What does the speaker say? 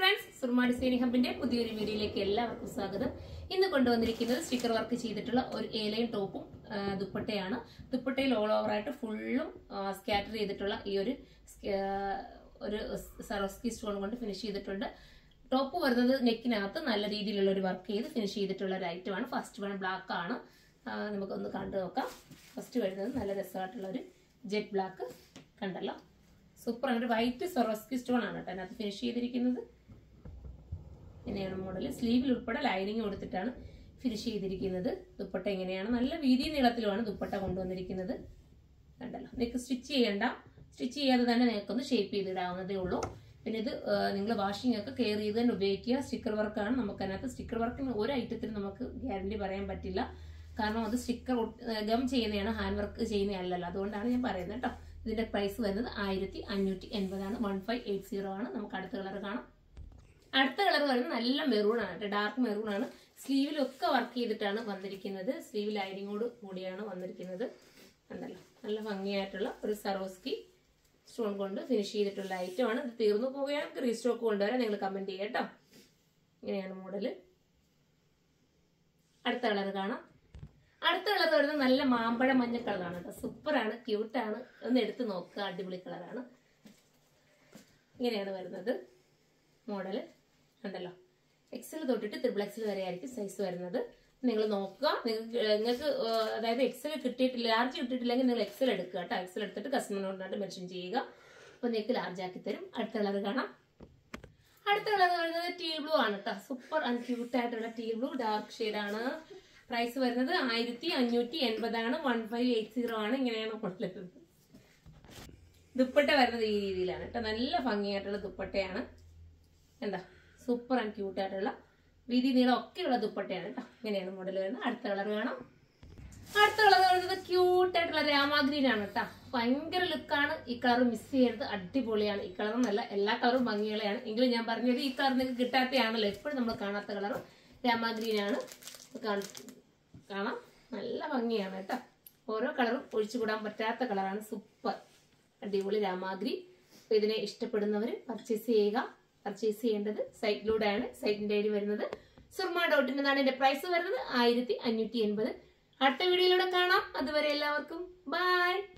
friends Soorma designing ഹബിന്റെ പുതിയൊരു വീഡിയോയിലേക്ക് എല്ലാവർക്കും സ്വാഗതം ഇന്ന് കൊണ്ടുവന്നിരിക്കുന്നത് സ്റ്റിക്കർ വർക്ക് ചെയ്തിട്ടുള്ള ഒരു ഏലയും ടോപ്പും ആ, ദുപ്പട്ടയാണ് ദുപ്പട്ടയിൽ ഓൾ ഓവർ ആയിട്ട് ഫുള്ളും സ്കാറ്റർ ചെയ്തിട്ടുള്ള ഈ ഒരു സ്ക- ഒരു സറോസ്കി സ്റ്റോൺ കൊണ്ട് ഫിനിഷ് ചെയ്തിട്ടുണ്ട് ടോപ്പ് വരുന്നത് നെക്കിനകത്ത് നല്ല രീതിയിലുള്ള ഒരു വർക്ക് ചെയ്ത് ഫിനിഷ് ചെയ്തിട്ടുള്ള ഒരു ഐറ്റമാണ് ഫസ്റ്റ് വൺ ബ്ലാക്ക് ആണ് ആ, നമുക്കൊന്ന് കണ്ടു നോക്കാം ഫസ്റ്റ് വരുന്നത് നല്ല രസമായിട്ടുള്ള ഒരു ജെറ്റ് ബ്ലാക്ക് കണ്ടല്ലോ സൂപ്പർ ആണ് ഒരു വൈറ്റ് സൊറോസ്കി സ്റ്റോൺ ആണ് കേട്ടോ അതിനകത്ത് ഫിനിഷ് ചെയ്തിരിക്കുന്നത് ഇങ്ങനെയാണ് മോഡൽ സ്ലീവിൽ ഉൾപ്പെടെ ലൈനിങ് കൊടുത്തിട്ടാണ് ഫിനിഷ് ചെയ്തിരിക്കുന്നത് ദുപ്പട്ട ഇങ്ങനെയാണ് നല്ല വീതി നീളത്തിലുമാണ് ദുപ്പട്ട കൊണ്ടുവന്നിരിക്കുന്നത് കണ്ടല്ലോ നിങ്ങൾക്ക് സ്റ്റിച്ച് ചെയ്യണ്ട സ്റ്റിച്ച് ചെയ്യാതെ തന്നെ നിങ്ങൾക്കൊന്ന് ഷേപ്പ് ചെയ്തിടാവുന്നതേ ഉള്ളൂ പിന്നെ ഇത് നിങ്ങൾ വാഷിംഗ് ഒക്കെ കെയർ ചെയ്ത് തന്നെ ഉപയോഗിക്കുക സ്റ്റിക്കർ വർക്കാണ് നമുക്ക് അതിനകത്ത് സ്റ്റിക്കർ വർക്കിന് ഒരു ഐറ്റത്തിന് നമുക്ക് ഗ്യാരണ്ടി പറയാൻ പറ്റില്ല കാരണം അത് സ്റ്റിക്കർ ഗം ചെയ്യുന്നതാണ് ഹാൻഡ് വർക്ക് ചെയ്യുന്നതല്ലല്ലോ അതുകൊണ്ടാണ് ഞാൻ പറയുന്നത് കേട്ടോ ഇതിന്റെ പ്രൈസ് വരുന്നത് ആയിരത്തി അഞ്ഞൂറ്റി എൺപതാണ് വൺ ഫൈവ് എയ്റ്റ് സീറോ ആണ് നമുക്ക് അടുത്ത കളർ കാണാം അടുത്ത കളർ വരുന്നത് നല്ല മെറൂൺ ആണ് കേട്ടോ ഡാർക്ക് മെറൂൺ ആണ് സ്ലീവിലൊക്കെ വർക്ക് ചെയ്തിട്ടാണ് വന്നിരിക്കുന്നത് സ്ലീവ് ലൈനിങ്ങോട് കൂടിയാണ് വന്നിരിക്കുന്നത് കണ്ടല്ലോ നല്ല ഭംഗിയായിട്ടുള്ള ഒരു സറോസ്കി സ്റ്റോൺ കൊണ്ട് ഫിനിഷ് ചെയ്തിട്ടുള്ള ഐറ്റം ആണ് ഇത് തീർന്നു പോവുകയാണെങ്കിൽ റീസ്റ്റോക്ക് കൊണ്ടുവരാൻ നിങ്ങൾ കമന്റ് ചെയ്യുക കേട്ടോ ഇങ്ങനെയാണ് മോഡല് അടുത്ത കളർ കാണാം അടുത്ത കളർ വരുന്നത് നല്ല മാമ്പഴ മഞ്ഞ കളറാണ് കേട്ടോ സൂപ്പറാണ് ക്യൂട്ടാണ് ഒന്ന് എടുത്ത് നോക്കുക അടിപൊളി കളറാണ് ഇങ്ങനെയാണ് വരുന്നത് മോഡല് ഉണ്ടല്ലോ എക്സൽ തൊട്ടിട്ട് ത്രിബിൾ എക്സൽ വരെ ആയിരിക്കും സൈസ് വരുന്നത് നിങ്ങൾ നോക്കുക നിങ്ങൾക്ക് നിങ്ങൾക്ക് ഏഹ്, അതായത് എക്സൽ കിട്ടിയിട്ടില്ല ലാർജ് കിട്ടിയിട്ടില്ലെങ്കിൽ നിങ്ങൾ എക്സൽ എടുക്കുക കേട്ടോ എക്സൽ എടുത്തിട്ട് കസ്റ്റമറിനോടായിട്ട് മെൻഷൻ ചെയ്യുക അപ്പൊ നിങ്ങൾക്ക് ലാർജ് ആക്കി തരും അടുത്ത കളർ കാണാം അടുത്ത കളർ വരുന്നത് ടീൽ ബ്ലൂ ആണ് കേട്ടോ സൂപ്പർ ആൻഡ് ക്യൂട്ട് ആയിട്ടുള്ള ടീൽ ബ്ലൂ ഡാർക്ക് ആണ് പ്രൈസ് വരുന്നത് ആയിരത്തി അഞ്ഞൂറ്റി എൺപതാണ് വൺ ഫൈവ് എയ്റ്റ് സീറോ ആണ് ഇങ്ങനെയാണ് കൊണ്ടുവരുന്നത് ദുപ്പട്ട വരുന്നത് ഈ രീതിയിലാണ് കേട്ടോ നല്ല ഭംഗിയായിട്ടുള്ള ദുപ്പട്ടയാണ് എന്താ സൂപ്പർ ആൻഡ് ക്യൂട്ട് ആയിട്ടുള്ള വീതി നീളം ഒക്കെയുള്ള ദുപ്പട്ടയാണ് കേട്ടോ ഇങ്ങനെയാണ് മോഡൽ വരുന്നത് അടുത്ത കളർ കാണാം അടുത്ത കളർ വരുന്നത് ക്യൂട്ട് ആയിട്ടുള്ള രാമാഗ്രീൻ ആണ് കേട്ടോ ഭയങ്കര ലുക്കാണ് ഈ കളർ മിസ് ചെയ്യരുത് അടിപൊളിയാണ് ഈ കളർ എന്നല്ല എല്ലാ കളറും ഭംഗികളെയാണ് എങ്കിലും ഞാൻ പറഞ്ഞത് ഈ കളർ നിങ്ങൾക്ക് കിട്ടാത്തയാണല്ലോ എപ്പോഴും നമ്മൾ കാണാത്ത കളർ രാമാഗ്രീൻ ആണ് ഇത് കാണ- കാണാം നല്ല ഭംഗിയാണ് കേട്ടോ ഓരോ കളറും ഒഴിച്ചുകൂടാൻ പറ്റാത്ത കളറാണ് സൂപ്പർ അടിപൊളി രാമാഗ്രി അപ്പൊ ഇതിനെ ഇഷ്ടപ്പെടുന്നവർ പർച്ചേസ് ചെയ്യുക പർച്ചേസ് ചെയ്യേണ്ടത് സൈറ്റിലൂടെയാണ് സൈറ്റിന്റെ ഐഡി വരുന്നത് സുർമ ഡോട്ട് ഇൻ എന്നാണ് ഇതിന്റെ പ്രൈസ് വരുന്നത് ആയിരത്തി അഞ്ഞൂറ്റി എൺപത് അടുത്ത വീഡിയോയിലൂടെ കാണാം അതുവരെ എല്ലാവർക്കും ബൈ